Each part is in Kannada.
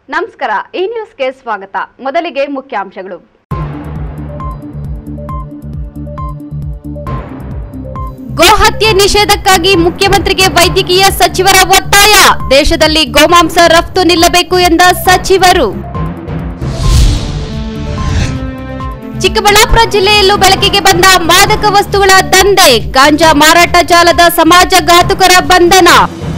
ನಮಸ್ಕಾರ ಈ ನ್ಯೂಸ್ಗೆ ಸ್ವಾಗತ ಮೊದಲಿಗೆ ಮುಖ್ಯಾಂಶಗಳು ಗೋಹತ್ಯೆ ನಿಷೇಧಕ್ಕಾಗಿ ಮುಖ್ಯಮಂತ್ರಿಗೆ ವೈದ್ಯಕೀಯ ಸಚಿವರ ಒತ್ತಾಯ ದೇಶದಲ್ಲಿ ಗೋಮಾಂಸ ರಫ್ತು ನಿಲ್ಲಬೇಕು ಎಂದ ಸಚಿವರು ಚಿಕ್ಕಬಳ್ಳಾಪುರ ಜಿಲ್ಲೆಯಲ್ಲೂ ಬೆಳಕಿಗೆ ಬಂದ ಮಾದಕ ವಸ್ತುಗಳ ದಂಧೆ ಗಾಂಜಾ ಮಾರಾಟ ಜಾಲದ ಸಮಾಜಘಾತುಕರ ಬಂಧನ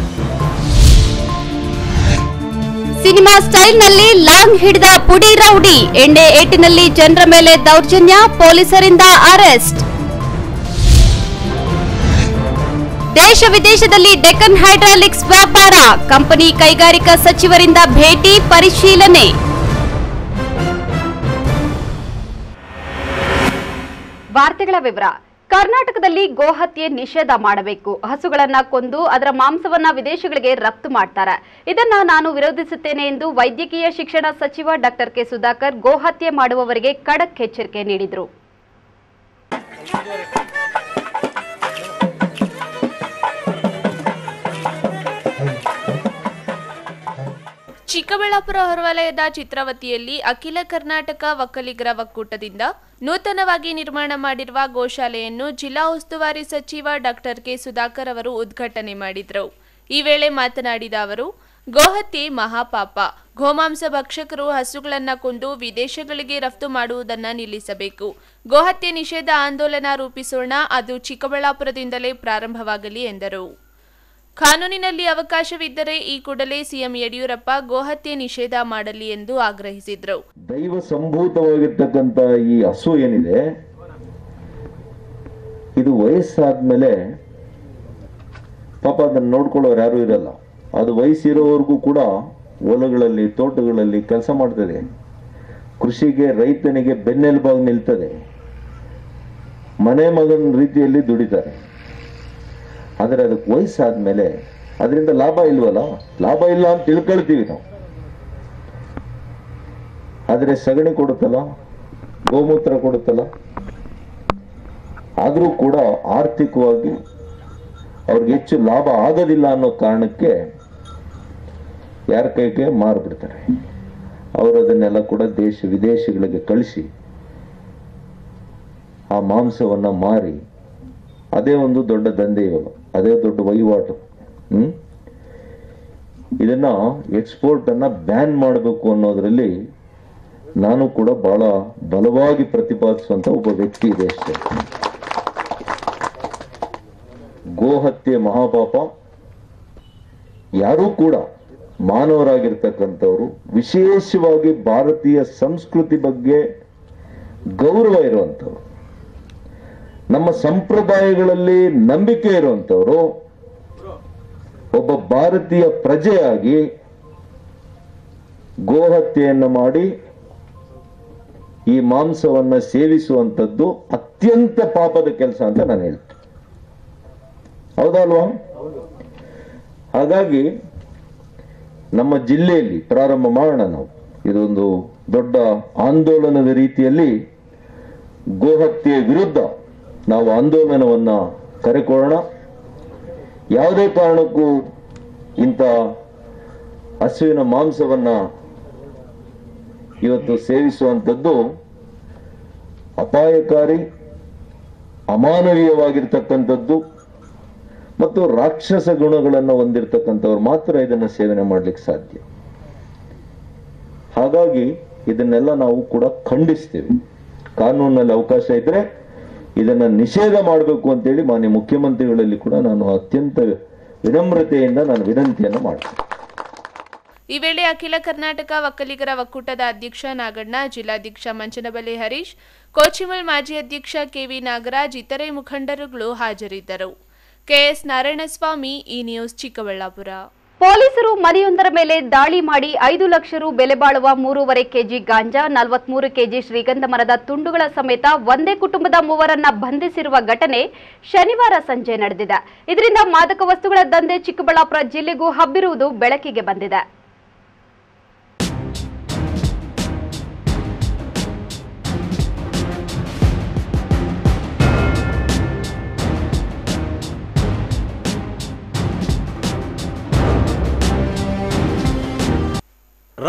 ಸಿನಿಮಾ ಸ್ಟೈಲ್ನಲ್ಲಿ ಲಾಂಗ್ ಹಿಡಿದ ಪುಡಿ ರೌಡಿ ಎಣ್ಣೆ ಏಟಿನಲ್ಲಿ ಜನರ ಮೇಲೆ ದೌರ್ಜನ್ಯ ಪೊಲೀಸರಿಂದ ಅರೆಸ್ಟ್ ದೇಶ ವಿದೇಶದಲ್ಲಿ ಡೆಕ್ಕನ್ ಹೈಡ್ರಾಲಿಕ್ಸ್ ವ್ಯಾಪಾರ ಕಂಪನಿ ಕೈಗಾರಿಕಾ ಸಚಿವರಿಂದ ಭೇಟಿ ಪರಿಶೀಲನೆ ವಾರ್ತೆಗಳ ವಿವರ ಕರ್ನಾಟಕದಲ್ಲಿ ಗೋಹತ್ಯೆ ನಿಷೇಧ ಮಾಡಬೇಕು ಹಸುಗಳನ್ನ ಕೊಂದು ಅದರ ಮಾಂಸವನ್ನ ವಿದೇಶಗಳಿಗೆ ರಫ್ತು ಮಾಡ್ತಾರೆ ಇದನ್ನ ನಾನು ವಿರೋಧಿಸುತ್ತೇನೆ ಎಂದು ವೈದ್ಯಕೀಯ ಶಿಕ್ಷಣ ಸಚಿವ ಡಾಕ್ಟರ್ ಕೆ ಸುಧಾಕರ್ ಗೋಹತ್ಯೆ ಮಾಡುವವರಿಗೆ ಖಡಕ್ ಎಚ್ಚರಿಕೆ ನೀಡಿದರು ಚಿಕ್ಕಬಳ್ಳಾಪುರ ಹೊರವಲಯದ ಚಿತ್ರವತಿಯಲ್ಲಿ ಅಖಿಲ ಕರ್ನಾಟಕ ಒಕ್ಕಲಿಗರ ಒಕ್ಕೂಟದಿಂದ ನೂತನವಾಗಿ ನಿರ್ಮಾಣ ಮಾಡಿರುವ ಗೋಶಾಲೆಯನ್ನು ಜಿಲ್ಲಾ ಉಸ್ತುವಾರಿ ಸಚಿವ ಡಾಕ್ಟರ್ ಕೆ ಸುಧಾಕರ್ ಅವರು ಉದ್ಘಾಟನೆ ಮಾಡಿದರು ಈ ವೇಳೆ ಮಾತನಾಡಿದ ಅವರು ಗೋಹತ್ಯೆ ಮಹಾಪಾಪ ಗೋಮಾಂಸ ಭಕ್ಷಕರು ಹಸುಗಳನ್ನ ಕೊಂದು ವಿದೇಶಗಳಿಗೆ ರಫ್ತು ಮಾಡುವುದನ್ನ ನಿಲ್ಲಿಸಬೇಕು ಗೋಹತ್ಯೆ ನಿಷೇಧ ಆಂದೋಲನ ರೂಪಿಸೋಣ ಅದು ಚಿಕ್ಕಬಳ್ಳಾಪುರದಿಂದಲೇ ಪ್ರಾರಂಭವಾಗಲಿ ಎಂದರು ಕಾನೂನಿನಲ್ಲಿ ಅವಕಾಶವಿದ್ದರೆ ಈ ಕೂಡಲೇ ಸಿಎಂ ಯಡಿಯೂರಪ್ಪ ಗೋಹತ್ಯೆ ನಿಷೇಧ ಮಾಡಲಿ ಎಂದು ಆಗ್ರಹಿಸಿದರು ದೈವ ಸಂಭೂತವಾಗಿರ್ತಕ್ಕಂಥ ಈ ಹಸು ಏನಿದೆ ಇದು ವಯಸ್ಸಾದ್ಮೇಲೆ ಪಾಪ ಅದನ್ನ ನೋಡ್ಕೊಳ್ಳೋರು ಯಾರು ಇರಲ್ಲ ಅದು ವಯಸ್ಸಿರೋವರೆಗೂ ಕೂಡ ಹೊಲಗಳಲ್ಲಿ ತೋಟಗಳಲ್ಲಿ ಕೆಲಸ ಮಾಡ್ತದೆ ಕೃಷಿಗೆ ರೈತನಿಗೆ ಬೆನ್ನೆಲುಬಾಗಿ ನಿಲ್ತದೆ ಮನೆ ಮಗನ ರೀತಿಯಲ್ಲಿ ದುಡಿತಾರೆ ಆದರೆ ಅದಕ್ಕೆ ವಯಸ್ಸಾದ್ಮೇಲೆ ಅದರಿಂದ ಲಾಭ ಇಲ್ವಲ್ಲ ಲಾಭ ಇಲ್ಲ ಅಂತ ತಿಳ್ಕೊಳ್ತೀವಿ ನಾವು ಆದರೆ ಸಗಣಿ ಕೊಡುತ್ತಲ್ಲ ಗೋಮೂತ್ರ ಕೊಡುತ್ತಲ್ಲ ಆದರೂ ಕೂಡ ಆರ್ಥಿಕವಾಗಿ ಅವ್ರಿಗೆ ಹೆಚ್ಚು ಲಾಭ ಆಗೋದಿಲ್ಲ ಅನ್ನೋ ಕಾರಣಕ್ಕೆ ಯಾರ ಕೈಗೆ ಮಾರ್ಬಿಡ್ತಾರೆ ಅವರು ಅದನ್ನೆಲ್ಲ ಕೂಡ ದೇಶ ವಿದೇಶಗಳಿಗೆ ಕಳಿಸಿ ಆ ಮಾಂಸವನ್ನ ಮಾರಿ ಅದೇ ಒಂದು ದೊಡ್ಡ ದಂಧೆ ಇವಾಗ ಅದೇ ದೊಡ್ಡ ವಹಿವಾಟು ಹ್ಮ್ ಇದನ್ನ ಎಕ್ಸ್ಪೋರ್ಟ್ ಅನ್ನ ಬ್ಯಾನ್ ಮಾಡಬೇಕು ಅನ್ನೋದ್ರಲ್ಲಿ ನಾನು ಕೂಡ ಬಹಳ ಬಲವಾಗಿ ಪ್ರತಿಪಾದಿಸುವಂತ ಒಬ್ಬ ವ್ಯಕ್ತಿ ಇದೆ ಅಷ್ಟೇ ಗೋಹತ್ಯೆ ಮಹಾಪಾಪ ಯಾರೂ ಕೂಡ ಮಾನವರಾಗಿರ್ತಕ್ಕಂಥವ್ರು ವಿಶೇಷವಾಗಿ ಭಾರತೀಯ ಸಂಸ್ಕೃತಿ ಬಗ್ಗೆ ಗೌರವ ಇರುವಂಥವ್ರು ನಮ್ಮ ಸಂಪ್ರದಾಯಗಳಲ್ಲಿ ನಂಬಿಕೆ ಇರುವಂಥವ್ರು ಒಬ್ಬ ಭಾರತೀಯ ಪ್ರಜೆಯಾಗಿ ಗೋಹತ್ಯೆಯನ್ನು ಮಾಡಿ ಈ ಮಾಂಸವನ್ನ ಸೇವಿಸುವಂಥದ್ದು ಅತ್ಯಂತ ಪಾಪದ ಕೆಲಸ ಅಂತ ನಾನು ಹೇಳ್ತೇನೆ ಹೌದಲ್ವಾ ಹಾಗಾಗಿ ನಮ್ಮ ಜಿಲ್ಲೆಯಲ್ಲಿ ಪ್ರಾರಂಭ ಮಾಡೋಣ ನಾವು ಇದೊಂದು ದೊಡ್ಡ ಆಂದೋಲನದ ರೀತಿಯಲ್ಲಿ ಗೋಹತ್ಯೆ ವಿರುದ್ಧ ನಾವು ಆಂದೋಲನವನ್ನ ಕರೆಕೊಳ್ಳೋಣ ಯಾವುದೇ ಕಾರಣಕ್ಕೂ ಇಂಥ ಹಸುವಿನ ಮಾಂಸವನ್ನ ಇವತ್ತು ಸೇವಿಸುವಂಥದ್ದು ಅಪಾಯಕಾರಿ ಅಮಾನವೀಯವಾಗಿರ್ತಕ್ಕಂಥದ್ದು ಮತ್ತು ರಾಕ್ಷಸ ಗುಣಗಳನ್ನು ಹೊಂದಿರತಕ್ಕಂಥವ್ರು ಮಾತ್ರ ಇದನ್ನು ಸೇವನೆ ಮಾಡ್ಲಿಕ್ಕೆ ಸಾಧ್ಯ ಹಾಗಾಗಿ ಇದನ್ನೆಲ್ಲ ನಾವು ಕೂಡ ಖಂಡಿಸ್ತೇವೆ ಕಾನೂನಲ್ಲಿ ಅವಕಾಶ ಇದ್ರೆ ಇದನ್ನ ನಿಷೇಧ ಮಾಡಬೇಕು ಅಂತೇಳಿ ಮಾನ್ಯ ಮುಖ್ಯಮಂತ್ರಿಗಳಲ್ಲಿ ಕೂಡ ನಾನು ಅತ್ಯಂತ ವಿನಮ್ರತೆಯಿಂದ ನಾನು ವಿನಂತಿಯನ್ನು ಮಾಡ್ತೇನೆ ಈ ವೇಳೆ ಅಖಿಲ ಕರ್ನಾಟಕ ಒಕ್ಕಲಿಗರ ಒಕ್ಕೂಟದ ಅಧ್ಯಕ್ಷ ನಾಗಣ್ಣ ಜಿಲ್ಲಾಧ್ಯಕ್ಷ ಮಂಚನಬಲೆ ಹರೀಶ್ ಕೋಚಿಮಲ್ ಮಾಜಿ ಅಧ್ಯಕ್ಷ ಕೆವಿ ನಾಗರಾಜ್ ಇತರೆ ಮುಖಂಡರುಗಳು ಹಾಜರಿದ್ದರು ಕೆಎಸ್ ನಾರಾಯಣಸ್ವಾಮಿ ಈ ನ್ಯೂಸ್ ಚಿಕ್ಕಬಳ್ಳಾಪುರ ಪೊಲೀಸರು ಮನೆಯೊಂದರ ಮೇಲೆ ದಾಳಿ ಮಾಡಿ ಐದು ಲಕ್ಷ ರು ಬೆಲೆ ಬಾಳುವ ಮೂರುವರೆ ಕೆಜಿ ಗಾಂಜಾ ನಲವತ್ಮೂರು ಕೆಜಿ ಶ್ರೀಗಂಧ ಮರದ ತುಂಡುಗಳ ಸಮೇತ ಒಂದೇ ಕುಟುಂಬದ ಮೂವರನ್ನ ಬಂಧಿಸಿರುವ ಘಟನೆ ಶನಿವಾರ ಸಂಜೆ ನಡೆದಿದೆ ಇದರಿಂದ ಮಾದಕ ವಸ್ತುಗಳ ದಂಧೆ ಚಿಕ್ಕಬಳ್ಳಾಪುರ ಜಿಲ್ಲೆಗೂ ಹಬ್ಬಿರುವುದು ಬೆಳಕಿಗೆ ಬಂದಿದೆ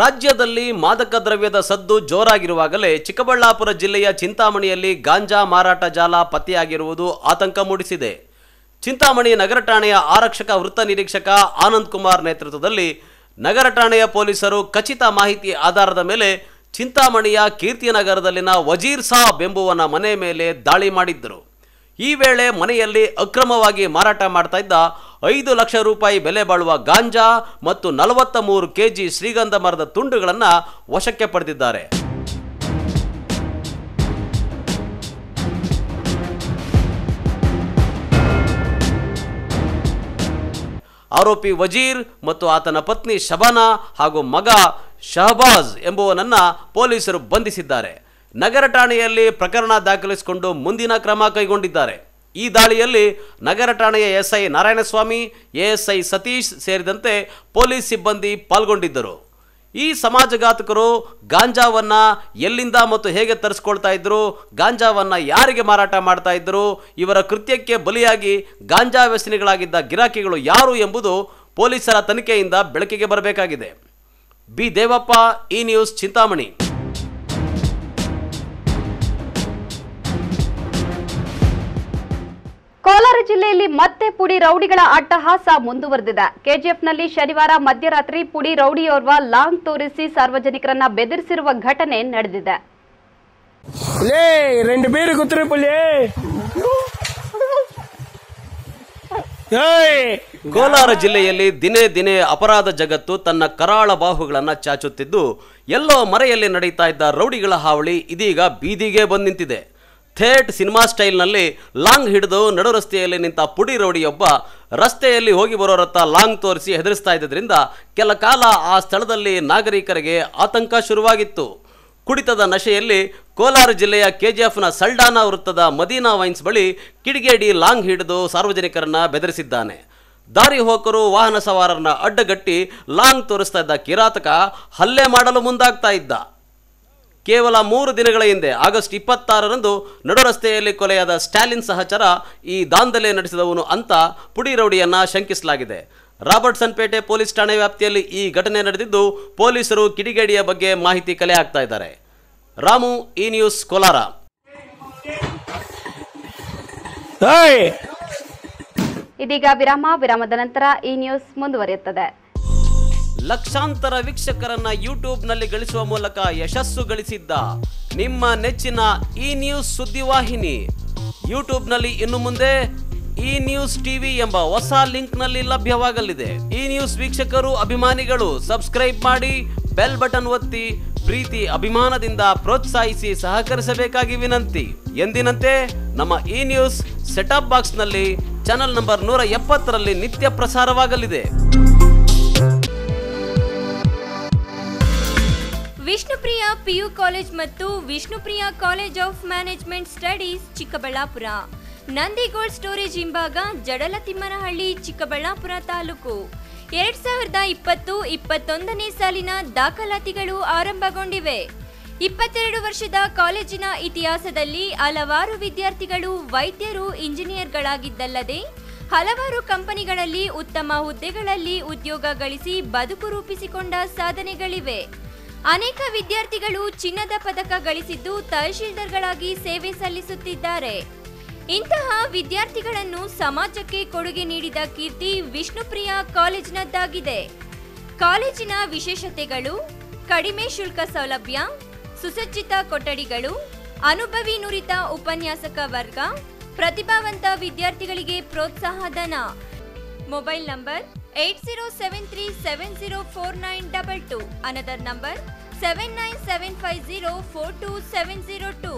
ರಾಜ್ಯದಲ್ಲಿ ಮಾದಕ ದ್ರವ್ಯದ ಸದ್ದು ಜೋರಾಗಿರುವಾಗಲೇ ಚಿಕ್ಕಬಳ್ಳಾಪುರ ಜಿಲ್ಲೆಯ ಚಿಂತಾಮಣಿಯಲ್ಲಿ ಗಾಂಜಾ ಮಾರಾಟ ಜಾಲ ಪತ್ತೆಯಾಗಿರುವುದು ಆತಂಕ ಮೂಡಿಸಿದೆ ಚಿಂತಾಮಣಿ ನಗರ ಠಾಣೆಯ ಆರಕ್ಷಕ ವೃತ್ತ ನಿರೀಕ್ಷಕ ಆನಂದ್ ಕುಮಾರ್ ನೇತೃತ್ವದಲ್ಲಿ ನಗರ ಠಾಣೆಯ ಪೊಲೀಸರು ಖಚಿತ ಮಾಹಿತಿ ಆಧಾರದ ಮೇಲೆ ಚಿಂತಾಮಣಿಯ ಕೀರ್ತಿನಗರದಲ್ಲಿನ ವಜೀರ್ ಸಾಬ್ ಎಂಬುವನ ಮನೆ ಮೇಲೆ ದಾಳಿ ಮಾಡಿದ್ದರು ಈ ವೇಳೆ ಮನೆಯಲ್ಲಿ ಅಕ್ರಮವಾಗಿ ಮಾರಾಟ ಮಾಡ್ತಾ ಇದ್ದ ಐದು ಲಕ್ಷ ರೂಪಾಯಿ ಬೆಲೆ ಬಾಳುವ ಗಾಂಜಾ ಮತ್ತು ನಲವತ್ತ ಮೂರು ಕೆಜಿ ಶ್ರೀಗಂಧ ಮರದ ತುಂಡುಗಳನ್ನು ವಶಕ್ಕೆ ಪಡೆದಿದ್ದಾರೆ ಆರೋಪಿ ವಜೀರ್ ಮತ್ತು ಆತನ ಪತ್ನಿ ಶಬಾನಾ ಹಾಗೂ ಮಗ ಶಹಬಾಜ್ ಎಂಬುವನನ್ನ ಪೊಲೀಸರು ಬಂಧಿಸಿದ್ದಾರೆ ನಗರ ಠಾಣೆಯಲ್ಲಿ ಪ್ರಕರಣ ದಾಖಲಿಸಿಕೊಂಡು ಮುಂದಿನ ಕ್ರಮ ಕೈಗೊಂಡಿದ್ದಾರೆ ಈ ದಾಳಿಯಲ್ಲಿ ನಗರ ಠಾಣೆಯ ಎಸ್ಐ ನಾರಾಯಣಸ್ವಾಮಿ ಎಎಸ್ಐ ಸತೀಶ್ ಸೇರಿದಂತೆ ಪೊಲೀಸ್ ಸಿಬ್ಬಂದಿ ಪಾಲ್ಗೊಂಡಿದ್ದರು ಈ ಸಮಾಜಘಾತಕರು ಗಾಂಜಾವನ್ನ ಎಲ್ಲಿಂದ ಮತ್ತು ಹೇಗೆ ತರಿಸ್ಕೊಳ್ತಾ ಇದ್ರು ಗಾಂಜಾವನ್ನ ಯಾರಿಗೆ ಮಾರಾಟ ಮಾಡ್ತಾ ಇದ್ರು ಇವರ ಕೃತ್ಯಕ್ಕೆ ಬಲಿಯಾಗಿ ಗಾಂಜಾ ವ್ಯಸನಿಗಳಾಗಿದ್ದ ಗಿರಾಕಿಗಳು ಯಾರು ಎಂಬುದು ಪೊಲೀಸರ ತನಿಖೆಯಿಂದ ಬೆಳಕಿಗೆ ಬರಬೇಕಾಗಿದೆ ಬಿ ದೇವಪ್ಪ ಈ ನ್ಯೂಸ್ ಚಿಂತಾಮಣಿ ಕೋಲಾರ ಜಿಲ್ಲೆಯಲ್ಲಿ ಮತ್ತೆ ಪುಡಿ ರೌಡಿಗಳ ಅಟ್ಟಹಾಸ ಮುಂದುವರೆದಿದೆ ಕೆಜಿಎಫ್ನಲ್ಲಿ ಶನಿವಾರ ಮಧ್ಯರಾತ್ರಿ ಪುಡಿ ರೌಡಿಯೋರ್ವ ಲಾಂಗ್ ತೋರಿಸಿ ಸಾರ್ವಜನಿಕರನ್ನ ಬೆದರಿಸಿರುವ ಘಟನೆ ನಡೆದಿದೆ లే రెండు పేరు కుతురు పులి ಏಯ್ ಕೋಲಾರ ಜಿಲ್ಲೆಯಲ್ಲಿ ದಿನೇ ದಿನೇ ಅಪರಾಧ ಜಗತ್ತು ತನ್ನ ಕರಾಳ ಬಾಹುಗಳನ್ನು ಚಾಚುತ್ತಿದ್ದು ಎಲ್ಲೋ ಮರೆಯಲ್ಲಿ ನಡೀತಾ ಇದ್ದ ರೌಡಿಗಳ ಹಾವಳಿ ಇದೀಗ ಬೀದಿಗೆ ಬಂದು ನಿಂತಿದೆ ಥೇಟ್ ಸಿನಿಮಾ ಸ್ಟೈಲ್ನಲ್ಲಿ ಲಾಂಗ್ ಹಿಡಿದು ನಡು ರಸ್ತೆಯಲ್ಲಿ ನಿಂತ ಪುಡಿ ರೌಡಿಯೊಬ್ಬ ರಸ್ತೆಯಲ್ಲಿ ಹೋಗಿ ಬರೋರತ್ತ ಲಾಂಗ್ ತೋರಿಸಿ ಹೆದರಿಸ್ತಾ ಇದ್ದರಿಂದ ಕೆಲ ಕಾಲ ಆ ಸ್ಥಳದಲ್ಲಿ ನಾಗರಿಕರಿಗೆ ಆತಂಕ ಶುರುವಾಗಿತ್ತು ಕುಡಿತದ ನಶೆಯಲ್ಲಿ ಕೋಲಾರ ಜಿಲ್ಲೆಯ ಕೆಜಿಎಫ್ನ ಸಲ್ಡಾನಾ ವೃತ್ತದ ಮದೀನಾ ವೈನ್ಸ್ ಬಳಿ ಕಿಡಿಗೇಡಿ ಲಾಂಗ್ ಹಿಡಿದು ಸಾರ್ವಜನಿಕರನ್ನ ಬೆದರಿಸಿದ್ದಾನೆ ದಾರಿ ಹೋಕರು ವಾಹನ ಸವಾರರನ್ನ ಅಡ್ಡಗಟ್ಟಿ ಲಾಂಗ್ ತೋರಿಸ್ತಾ ಇದ್ದ ಕಿರಾತಕ ಹಲ್ಲೆ ಮಾಡಲು ಮುಂದಾಗ್ತಾ ಇದ್ದ ಕೇವಲ ಮೂರು ದಿನಗಳ ಹಿಂದೆ ಆಗಸ್ಟ್ ಇಪ್ಪತ್ತಾರರಂದು ನಡು ರಸ್ತೆಯಲ್ಲಿ ಕೊಲೆಯಾದ ಸ್ಟಾಲಿನ್ ಸಹಚರ ಈ ದಾಂಧಲೆ ನಡೆಸಿದವನು ಅಂತ ಪುಡಿ ರೌಡಿಯನ್ನ ಶಂಕಿಸಲಾಗಿದೆ ರಾಬರ್ಟ್ಸನ್ ಪೇಟೆ ಪೊಲೀಸ್ ಠಾಣೆ ವ್ಯಾಪ್ತಿಯಲ್ಲಿ ಈ ಘಟನೆ ನಡೆದಿದ್ದು ಪೊಲೀಸರು ಕಿಡಿಗೇಡಿಯ ಬಗ್ಗೆ ಮಾಹಿತಿ ಕಲೆ ಹಾಕ್ತಾ ಇದ್ದಾರೆ ರಾಮು ಈ ನ್ಯೂಸ್ ಕೋಲಾರ ಏಯ್ ಇದೀಗ ವಿರಾಮ ವಿರಾಮದ ನಂತರ ಈ ನ್ಯೂಸ್ ಮುಂದುವರಿಯುತ್ತದೆ ಲಕ್ಷಾಂತರ ವೀಕ್ಷಕರನ್ನ ಯೂಟ್ಯೂಬ್ನಲ್ಲಿ ಗಳಿಸುವ ಮೂಲಕ ಯಶಸ್ಸು ಗಳಿಸಿದ್ದ ನಿಮ್ಮ ನೆಚ್ಚಿನ ಈ ನ್ಯೂಸ್ ಸುದ್ದಿವಾಹಿನಿ ಯೂಟ್ಯೂಬ್ನಲ್ಲಿ ಇನ್ನು ಮುಂದೆ ಈ ನ್ಯೂಸ್ ಟಿವಿ ಎಂಬ ಹೊಸ ಲಿಂಕ್ನಲ್ಲಿ ಲಭ್ಯವಾಗಲಿದೆ ಈ ನ್ಯೂಸ್ ವೀಕ್ಷಕರು ಅಭಿಮಾನಿಗಳು ಸಬ್ಸ್ಕ್ರೈಬ್ ಮಾಡಿ ಬೆಲ್ ಬಟನ್ ಒತ್ತಿ ಪ್ರೀತಿ ಅಭಿಮಾನದಿಂದ ಪ್ರೋತ್ಸಾಹಿಸಿ ಸಹಕರಿಸಬೇಕಾಗಿ ವಿನಂತಿ ಎಂದಿನಂತೆ ನಮ್ಮ ಈ ನ್ಯೂಸ್ ಸೆಟಪ್ ಬಾಕ್ಸ್ನಲ್ಲಿ ಚಾನೆಲ್ ನಂಬರ್ ನೂರ ಎಪ್ಪತ್ತರಲ್ಲಿ ನಿತ್ಯ ಪ್ರಸಾರವಾಗಲಿದೆ ವಿಷ್ಣುಪ್ರಿಯ ಪಿಯು ಕಾಲೇಜ್ ಮತ್ತು Vishnupriya college of management studies Chikkaballapur Nandi cold storage ಹಿಂಭಾಗ ಜಡಲತಿಮ್ಮನಹಳ್ಳಿ ಚಿಕ್ಕಬಳ್ಳಾಪುರ ತಾಲೂಕು ಎರಡ್ ಸಾವಿರದ ಇಪ್ಪತ್ತು ಇಪ್ಪತ್ತೊಂದನೇ ಸಾಲಿನ ದಾಖಲಾತಿಗಳು ಆರಂಭಗೊಂಡಿವೆ ಇಪ್ಪತ್ತೆರಡು ವರ್ಷದ ಕಾಲೇಜಿನ ಇತಿಹಾಸದಲ್ಲಿ ಹಲವಾರು ವಿದ್ಯಾರ್ಥಿಗಳು ವೈದ್ಯರು ಇಂಜಿನಿಯರ್ಗಳಾಗಿದ್ದಲ್ಲದೆ ಹಲವಾರು ಕಂಪನಿಗಳಲ್ಲಿ ಉತ್ತಮ ಹುದ್ದೆಗಳಲ್ಲಿ ಉದ್ಯೋಗ ಗಳಿಸಿ ಬದುಕು ರೂಪಿಸಿಕೊಂಡ ಸಾಧನೆಗಳಿವೆ ಅನೇಕ ವಿದ್ಯಾರ್ಥಿಗಳು ಚಿನ್ನದ ಪದಕ ಗಳಿಸಿದ್ದು ತಹಶೀಲ್ದಾರ್ಗಳಾಗಿ ಸೇವೆ ಸಲ್ಲಿಸುತ್ತಿದ್ದಾರೆ ಇಂತಹ ವಿದ್ಯಾರ್ಥಿಗಳನ್ನು ಸಮಾಜಕ್ಕೆ ಕೊಡುಗೆ ನೀಡಿದ ಕೀರ್ತಿ ವಿಷ್ಣುಪ್ರಿಯ ಕಾಲೇಜಿನದ್ದಾಗಿದೆ ಕಾಲೇಜಿನ ವಿಶೇಷತೆಗಳು ಕಡಿಮೆ ಶುಲ್ಕ ಸೌಲಭ್ಯ ಸುಸಜ್ಜಿತ ಕೊಠಡಿಗಳು ಅನುಭವಿ ನುರಿತ ಉಪನ್ಯಾಸಕ ವರ್ಗ ಪ್ರತಿಭಾವಂತ ವಿದ್ಯಾರ್ಥಿಗಳಿಗೆ ಪ್ರೋತ್ಸಾಹಧನ mobile number eight zero seven three seven zero four nine double two another number seven nine seven five zero four two seven zero two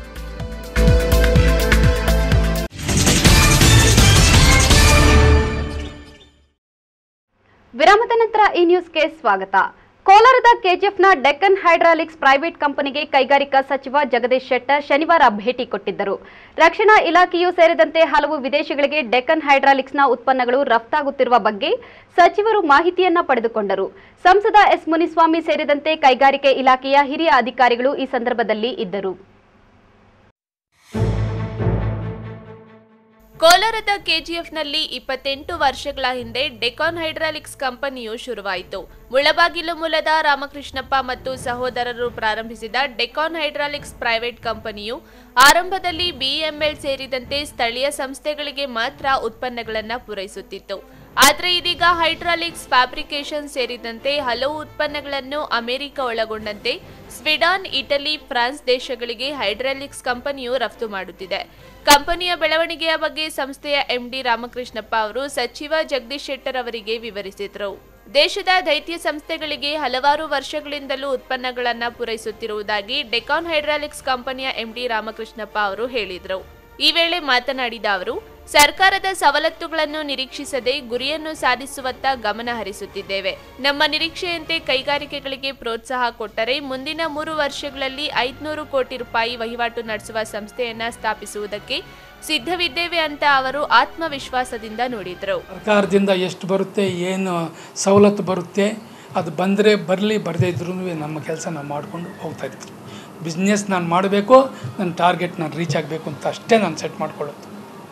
ವಿರಾಮದ ನಂತರ ಈ ನ್ಯೂಸ್ಗೆ ಸ್ವಾಗತ ಕೋಲಾರದ ಕೆಜಿಎಫ್ನ ಡೆಕ್ಕನ್ ಹೈಡ್ರಾಲಿಕ್ಸ್ ಪ್ರೈವೇಟ್ ಕಂಪನಿಗೆ ಕೈಗಾರಿಕಾ ಸಚಿವ ಜಗದೀಶ್ ಶೆಟ್ಟರ್ ಶನಿವಾರ ಭೇಟಿ ಕೊಟ್ಟಿದ್ದರು ರಕ್ಷಣಾ ಇಲಾಖೆಯೂ ಸೇರಿದಂತೆ ಹಲವು ವಿದೇಶಗಳಿಗೆ ಡೆಕ್ಕನ್ ಹೈಡ್ರಾಲಿಕ್ಸ್ನ ಉತ್ಪನ್ನಗಳು ರಫ್ತಾಗುತ್ತಿರುವ ಬಗ್ಗೆ ಸಚಿವರು ಮಾಹಿತಿಯನ್ನ ಪಡೆದುಕೊಂಡರು ಸಂಸದ ಎಸ್ ಮುನಿಸ್ವಾಮಿ ಸೇರಿದಂತೆ ಕೈಗಾರಿಕೆ ಇಲಾಖೆಯ ಹಿರಿಯ ಅಧಿಕಾರಿಗಳು ಈ ಸಂದರ್ಭದಲ್ಲಿ ಇದ್ದರು ಕೋಲಾರದ ಕೆಜಿಎಫ್ನಲ್ಲಿ ಇಪ್ಪತ್ತೆಂಟು ವರ್ಷಗಳ ಹಿಂದೆ ಡೆಕಾನ್ ಹೈಡ್ರಾಲಿಕ್ಸ್ ಕಂಪನಿಯು ಶುರುವಾಯಿತು ಮುಳಬಾಗಿಲು ಮೂಲದ ರಾಮಕೃಷ್ಣಪ್ಪ ಮತ್ತು ಸಹೋದರರು ಪ್ರಾರಂಭಿಸಿದ ಡೆಕಾನ್ ಹೈಡ್ರಾಲಿಕ್ಸ್ ಪ್ರೈವೇಟ್ ಕಂಪನಿಯು ಆರಂಭದಲ್ಲಿ ಬಿಎಂಎಲ್ ಸೇರಿದಂತೆ ಸ್ಥಳೀಯ ಸಂಸ್ಥೆಗಳಿಗೆ ಮಾತ್ರ ಉತ್ಪನ್ನಗಳನ್ನು ಪೂರೈಸುತ್ತಿತ್ತು ಆದರೆ ಇದೀಗ ಹೈಡ್ರಾಲಿಕ್ಸ್ ಫ್ಯಾಬ್ರಿಕೇಶನ್ ಸೇರಿದಂತೆ ಹಲವು ಉತ್ಪನ್ನಗಳನ್ನು ಅಮೆರಿಕ ಒಳಗೊಂಡಂತೆ ಸ್ವಿಡಾನ್ ಇಟಲಿ ಫ್ರಾನ್ಸ್ ದೇಶಗಳಿಗೆ ಹೈಡ್ರಾಲಿಕ್ಸ್ ಕಂಪನಿಯು ರಫ್ತು ಮಾಡುತ್ತಿದೆ ಕಂಪನಿಯ ಬೆಳವಣಿಗೆಯ ಬಗ್ಗೆ ಸಂಸ್ಥೆಯ ಎಂಡಿ ರಾಮಕೃಷ್ಣಪ್ಪ ಅವರು ಸಚಿವ ಜಗದೀಶ್ ಶೆಟ್ಟರ್ ಅವರಿಗೆ ವಿವರಿಸಿದರು ದೇಶದ ದೈತ್ಯ ಸಂಸ್ಥೆಗಳಿಗೆ ಹಲವಾರು ವರ್ಷಗಳಿಂದಲೂ ಉತ್ಪನ್ನಗಳನ್ನು ಪೂರೈಸುತ್ತಿರುವುದಾಗಿ ಡೆಕಾನ್ ಹೈಡ್ರಾಲಿಕ್ಸ್ ಕಂಪನಿಯ ಎಂಡಿ ರಾಮಕೃಷ್ಣಪ್ಪ ಅವರು ಹೇಳಿದರು ಈ ವೇಳೆ ಮಾತನಾಡಿದ ಅವರು ಸರ್ಕಾರದ ಸವಲತ್ತುಗಳನ್ನು ನಿರೀಕ್ಷಿಸದೆ ಗುರಿಯನ್ನು ಸಾಧಿಸುವತ್ತ ಗಮನ ಹರಿಸುತ್ತಿದ್ದೇವೆ ನಮ್ಮ ನಿರೀಕ್ಷೆಯಂತೆ ಕೈಗಾರಿಕೆಗಳಿಗೆ ಪ್ರೋತ್ಸಾಹ ಕೊಟ್ಟರೆ ಮುಂದಿನ ಮೂರು ವರ್ಷಗಳಲ್ಲಿ ಐದುನೂರು ಕೋಟಿ ರೂಪಾಯಿ ವಹಿವಾಟು ನಡೆಸುವ ಸಂಸ್ಥೆಯನ್ನ ಸ್ಥಾಪಿಸುವುದಕ್ಕೆ ಸಿದ್ಧವಿದ್ದೇವೆ ಅಂತ ಅವರು ಆತ್ಮವಿಶ್ವಾಸದಿಂದ ನುಡಿದರು ಸರ್ಕಾರದಿಂದ ಎಷ್ಟು ಬರುತ್ತೆ ಏನು ಸವಲತ್ತು ಬರುತ್ತೆ ಅದು ಬಂದರೆ ಬರಲಿ ಬರದೇ ಇದ್ರೂ ನಮ್ಮ ಕೆಲಸ ನಾವು ಮಾಡಿಕೊಂಡು ಹೋಗ್ತಾ ಇರ್ತೀವಿ ಬಿಸ್ನೆಸ್ ನಾನು ಮಾಡಬೇಕು ನನ್ನ ಟಾರ್ಗೆಟ್ ನಾನು ರೀಚ್ ಆಗಬೇಕು ಅಂತ ಅಷ್ಟೇ ನಾನು ಸೆಟ್ ಮಾಡ್ಕೊಳ್ಳೋದು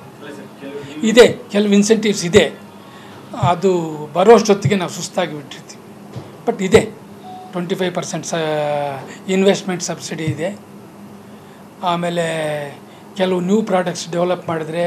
ಇದೆ ಕೆಲವು ಇನ್ಸೆಂಟಿವ್ಸ್ ಇದೆ ಅದು ಬರೋಷ್ಟೊತ್ತಿಗೆ ನಾವು ಸುಸ್ತಾಗಿ ಬಿಟ್ಟಿರ್ತೀವಿ ಬಟ್ ಇದೆ ಟ್ವೆಂಟಿ ಫೈವ್ ಪರ್ಸೆಂಟ್ ಸ ಇನ್ವೆಸ್ಟ್ಮೆಂಟ್ ಸಬ್ಸಿಡಿ ಇದೆ ಆಮೇಲೆ ಕೆಲವು ನ್ಯೂ ಪ್ರಾಡಕ್ಟ್ಸ್ ಡೆವಲಪ್ ಮಾಡಿದ್ರೆ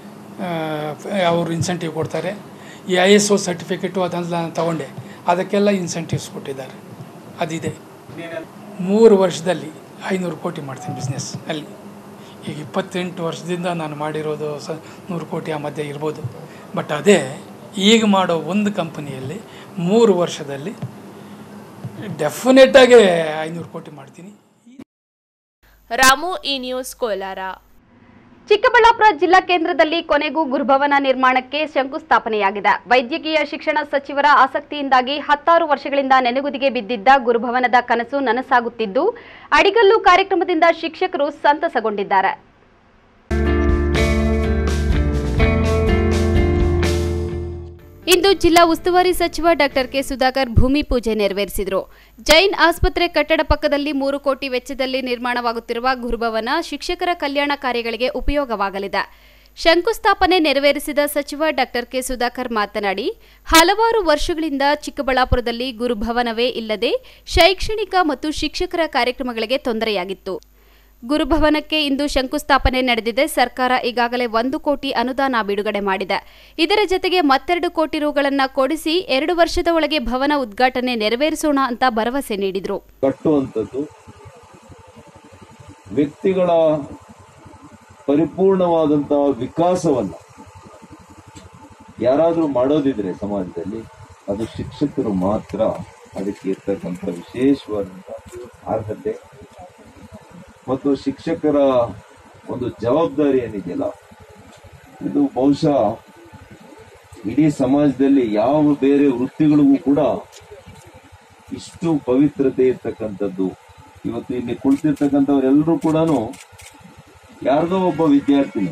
ಅವರು ಇನ್ಸೆಂಟಿವ್ ಕೊಡ್ತಾರೆ ಈ ಐ ಎಸ್ ಒ ಸರ್ಟಿಫಿಕೇಟು ಅದೆಲ್ಲ ನಾನು ತಗೊಂಡೆ ಅದಕ್ಕೆಲ್ಲ ಇನ್ಸೆಂಟಿವ್ಸ್ ಕೊಟ್ಟಿದ್ದಾರೆ ಅದಿದೆ ಮೂರು ವರ್ಷದಲ್ಲಿ ಐನೂರು ಕೋಟಿ ಮಾಡ್ತೀನಿ ಬಿಸ್ನೆಸ್ ಅಲ್ಲಿ ಈಗ ಇಪ್ಪತ್ತೆಂಟು ವರ್ಷದಿಂದ ನಾನು ಮಾಡಿರೋದು ಸ ನೂರು ಕೋಟಿ ಆ ಮಧ್ಯೆ ಇರ್ಬೋದು ಬಟ್ ಅದೇ ಈಗ ಮಾಡೋ ಒಂದು ಕಂಪನಿಯಲ್ಲಿ ಮೂರು ವರ್ಷದಲ್ಲಿ ಡೆಫಿನೆಟಾಗಿ ಐನೂರು ಕೋಟಿ ಮಾಡ್ತೀನಿ ರಾಮು ಈ ನ್ಯೂಸ್ ಕೋಲಾರ ಚಿಕ್ಕಬಳ್ಳಾಪುರ ಜಿಲ್ಲಾ ಕೇಂದ್ರದಲ್ಲಿ ಕೊನೆಗೂ ಗುರುಭವನ ನಿರ್ಮಾಣಕ್ಕೆ ಶಂಕುಸ್ಥಾಪನೆಯಾಗಿದೆ ವೈದ್ಯಕೀಯ ಶಿಕ್ಷಣ ಸಚಿವರ ಆಸಕ್ತಿಯಿಂದಾಗಿ ಹತ್ತಾರು ವರ್ಷಗಳಿಂದ ನೆನೆಗುದಿಗೆ ಬಿದ್ದಿದ್ದ ಗುರುಭವನದ ಕನಸು ನನಸಾಗುತ್ತಿದ್ದು ಅಡಿಗಲ್ಲು ಕಾರ್ಯಕ್ರಮದಿಂದ ಶಿಕ್ಷಕರು ಸಂತಸಗೊಂಡಿದ್ದಾರೆ ಇಂದು ಜಿಲ್ಲಾ ಉಸ್ತುವಾರಿ ಸಚಿವ ಡಾಕ್ಟರ್ ಕೆ ಸುಧಾಕರ್ ಭೂಮಿ ಪೂಜೆ ನೆರವೇರಿಸಿದರು ಜೈನ್ ಆಸ್ಪತ್ರೆ ಕಟ್ಟಡ ಪಕ್ಕದಲ್ಲಿ ಮೂರು ಕೋಟಿ ವೆಚ್ಚದಲ್ಲಿ ನಿರ್ಮಾಣವಾಗುತ್ತಿರುವ ಗುರುಭವನ ಶಿಕ್ಷಕರ ಕಲ್ಯಾಣ ಕಾರ್ಯಗಳಿಗೆ ಉಪಯೋಗವಾಗಲಿದೆ ಶಂಕುಸ್ಥಾಪನೆ ನೆರವೇರಿಸಿದ ಸಚಿವ ಡಾಕ್ಟರ್ ಕೆ ಸುಧಾಕರ್ ಮಾತನಾಡಿ ಹಲವಾರು ವರ್ಷಗಳಿಂದ ಚಿಕ್ಕಬಳ್ಳಾಪುರದಲ್ಲಿ ಗುರುಭವನವೇ ಇಲ್ಲದೆ ಶೈಕ್ಷಣಿಕ ಮತ್ತು ಶಿಕ್ಷಕರ ಕಾರ್ಯಕ್ರಮಗಳಿಗೆ ತೊಂದರೆಯಾಗಿತ್ತು ಗುರುಭವನಕ್ಕೆ ಇಂದು ಶಂಕುಸ್ಥಾಪನೆ ನಡೆದಿದೆ ಸರ್ಕಾರ ಈಗಾಗಲೇ ಒಂದು ಕೋಟಿ ಅನುದಾನ ಬಿಡುಗಡೆ ಮಾಡಿದೆ ಇದರ ಜತೆಗೆ ಮತ್ತೆರಡು ಕೋಟಿ ರುಗಳನ್ನು ಕೊಡಿಸಿ ಎರಡು ವರ್ಷದ ಒಳಗೆ ಭವನ ಉದ್ಘಾಟನೆ ನೆರವೇರಿಸೋಣ ಅಂತ ಭರವಸೆ ನೀಡಿದರು ಕಟ್ಟುವಂಥದ್ದು ವ್ಯಕ್ತಿಗಳ ಪರಿಪೂರ್ಣವಾದಂತಹ ವಿಕಾಸವನ್ನ ಯಾರಾದ್ರೂ ಮಾಡೋದಿದ್ರೆ ಸಮಾಜದಲ್ಲಿ ಅದು ಶಿಕ್ಷಕರು ಮಾತ್ರ ಅದಕ್ಕೆ ಇರ್ತಕ್ಕಂಥ ವಿಶೇಷವಾದಂತ ಅರ್ಹತೆ ಮತ್ತು ಶಿಕ್ಷಕರ ಒಂದು ಜವಾಬ್ದಾರಿ ಏನಿದೆಯಲ್ಲ ಇದು ಬಹುಶಃ ಇಡೀ ಸಮಾಜದಲ್ಲಿ ಯಾವ ಬೇರೆ ವೃತ್ತಿಗಳಿಗೂ ಕೂಡ ಇಷ್ಟು ಪವಿತ್ರತೆ ಇರ್ತಕ್ಕಂಥದ್ದು ಇವತ್ತು ಇಲ್ಲಿ ಕುಳಿತಿರ್ತಕ್ಕಂಥವರೆಲ್ಲರೂ ಕೂಡ ಯಾರ್ದೋ ಒಬ್ಬ ವಿದ್ಯಾರ್ಥಿನಿ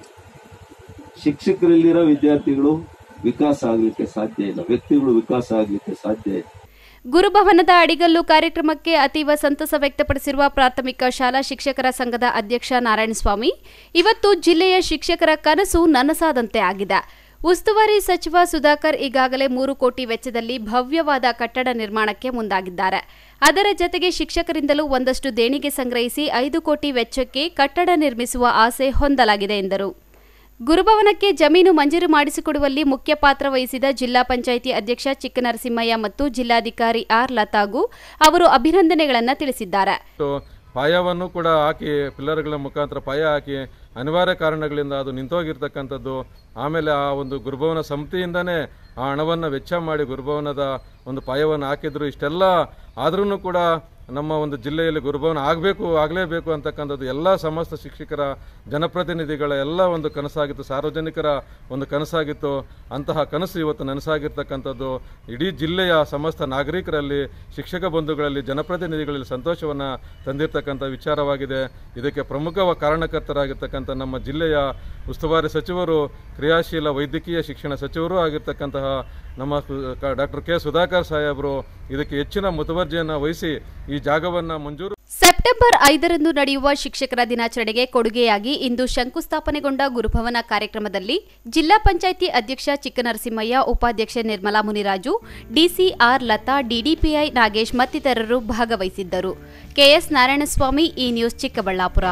ಶಿಕ್ಷಕರಲ್ಲಿರೋ ವಿದ್ಯಾರ್ಥಿಗಳು ವಿಕಾಸ ಆಗ್ಲಿಕ್ಕೆ ಸಾಧ್ಯ ಇಲ್ಲ ವ್ಯಕ್ತಿಗಳು ವಿಕಾಸ ಆಗ್ಲಿಕ್ಕೆ ಸಾಧ್ಯ ಇಲ್ಲ ಗುರುಭವನದ ಅಡಿಗಲ್ಲು ಕಾರ್ಯಕ್ರಮಕ್ಕೆ ಅತೀವ ಸಂತಸ ವ್ಯಕ್ತಪಡಿಸಿರುವ ಪ್ರಾಥಮಿಕ ಶಾಲಾ ಶಿಕ್ಷಕರ ಸಂಘದ ಅಧ್ಯಕ್ಷ ನಾರಾಯಣಸ್ವಾಮಿ ಇವತ್ತು ಜಿಲ್ಲೆಯ ಶಿಕ್ಷಕರ ಕನಸು ನನಸಾದಂತೆ ಆಗಿದೆ ಉಸ್ತುವಾರಿ ಸಚಿವ ಸುಧಾಕರ್ ಈಗಾಗಲೇ ಮೂರು ಕೋಟಿ ವೆಚ್ಚದಲ್ಲಿ ಭವ್ಯವಾದ ಕಟ್ಟಡ ನಿರ್ಮಾಣಕ್ಕೆ ಮುಂದಾಗಿದ್ದಾರೆ ಅದರ ಜತೆಗೆ ಶಿಕ್ಷಕರಿಂದಲೂ ಒಂದಷ್ಟು ದೇಣಿಗೆ ಸಂಗ್ರಹಿಸಿ ಐದು ಕೋಟಿ ವೆಚ್ಚಕ್ಕೆ ಕಟ್ಟಡ ನಿರ್ಮಿಸುವ ಆಸೆ ಹೊಂದಲಾಗಿದೆ ಎಂದರು ಗುರುಭವನಕ್ಕೆ ಜಮೀನು ಮಂಜೂರು ಮಾಡಿಸಿಕೊಡುವಲ್ಲಿ ಮುಖ್ಯ ಪಾತ್ರ ವಹಿಸಿದ ಜಿಲ್ಲಾ ಪಂಚಾಯಿತಿ ಅಧ್ಯಕ್ಷ ಚಿಕ್ಕನರಸಿಂಹಯ್ಯ ಮತ್ತು ಜಿಲ್ಲಾಧಿಕಾರಿ ಆರ್ ಲತಾಗೂ ಅವರು ಅಭಿನಂದನೆಗಳನ್ನು ತಿಳಿಸಿದ್ದಾರೆ ಮತ್ತು ಪಾಯವನ್ನು ಕೂಡ ಹಾಕಿ ಪಿಲ್ಲರ್ಗಳ ಮುಖಾಂತರ ಪಾಯ ಹಾಕಿ ಅನಿವಾರ್ಯ ಕಾರಣಗಳಿಂದ ಅದು ನಿಂತೋಗಿರ್ತಕ್ಕಂಥದ್ದು ಆಮೇಲೆ ಆ ಒಂದು ಗುರುಭವನ ಸಮಿತಿಯಿಂದನೇ ಆ ಹಣವನ್ನು ವೆಚ್ಚ ಮಾಡಿ ಗುರುಭವನದ ಒಂದು ಪಾಯವನ್ನು ಹಾಕಿದ್ರು ಇಷ್ಟೆಲ್ಲ ಆದ್ರೂ ಕೂಡ ನಮ್ಮ ಒಂದು ಜಿಲ್ಲೆಯಲ್ಲಿ ಗುರುಭವನ ಆಗಬೇಕು ಆಗಲೇಬೇಕು ಅಂತಕ್ಕಂಥದ್ದು ಎಲ್ಲ ಸಮಸ್ತ ಶಿಕ್ಷಕರ ಜನಪ್ರತಿನಿಧಿಗಳ ಎಲ್ಲ ಒಂದು ಕನಸಾಗಿತ್ತು ಸಾರ್ವಜನಿಕರ ಒಂದು ಕನಸಾಗಿತ್ತು ಅಂತಹ ಕನಸು ಇವತ್ತು ನನಸಾಗಿರ್ತಕ್ಕಂಥದ್ದು ಇಡೀ ಜಿಲ್ಲೆಯ ಸಮಸ್ತ ನಾಗರಿಕರಲ್ಲಿ ಶಿಕ್ಷಕ ಬಂಧುಗಳಲ್ಲಿ ಜನಪ್ರತಿನಿಧಿಗಳಲ್ಲಿ ಸಂತೋಷವನ್ನು ತಂದಿರತಕ್ಕಂಥ ವಿಚಾರವಾಗಿದೆ ಇದಕ್ಕೆ ಪ್ರಮುಖ ಕಾರಣಕರ್ತರಾಗಿರ್ತಕ್ಕಂಥ ನಮ್ಮ ಜಿಲ್ಲೆಯ ಉಸ್ತುವಾರಿ ಸಚಿವರು ಕ್ರಿಯಾಶೀಲ ವೈದ್ಯಕೀಯ ಶಿಕ್ಷಣ ಸಚಿವರೂ ಆಗಿರ್ತಕ್ಕಂತಹ ನಮ್ಮ ಡಾಕ್ಟರ್ ಕೆ ಸುಧಾಕರ್ ಸಾಹೇಬರು ಇದಕ್ಕೆ ಹೆಚ್ಚಿನ ಮುತುವರ್ಜಿಯನ್ನು ವಹಿಸಿ ಈ ಜಾಗವನ್ನು ಮಂಜೂರು ಸೆಪ್ಟೆಂಬರ್ ಸೆಪ್ಟೆಂಬರ್ ಐದರಂದು ನಡೆಯುವ ಶಿಕ್ಷಕರ ದಿನಾಚರಣೆಗೆ ಕೊಡುಗೆಯಾಗಿ ಇಂದು ಶಂಕುಸ್ಥಾಪನೆಗೊಂಡ ಗುರುಭವನ ಕಾರ್ಯಕ್ರಮದಲ್ಲಿ ಜಿಲ್ಲಾ ಪಂಚಾಯಿತಿ ಅಧ್ಯಕ್ಷ ಚಿಕ್ಕನರಸಿಂಹಯ್ಯ ಉಪಾಧ್ಯಕ್ಷೆ ನಿರ್ಮಲಾ ಮುನಿರಾಜು ಡಿಸಿಆರ್ ಲತಾ ಡಿಡಿಪಿಐ ನಾಗೇಶ್ ಮತ್ತಿತರರು ಭಾಗವಹಿಸಿದ್ದರು ಕೆಎಸ್ ನಾರಾಯಣಸ್ವಾಮಿ ಈ ನ್ಯೂಸ್ ಚಿಕ್ಕಬಳ್ಳಾಪುರ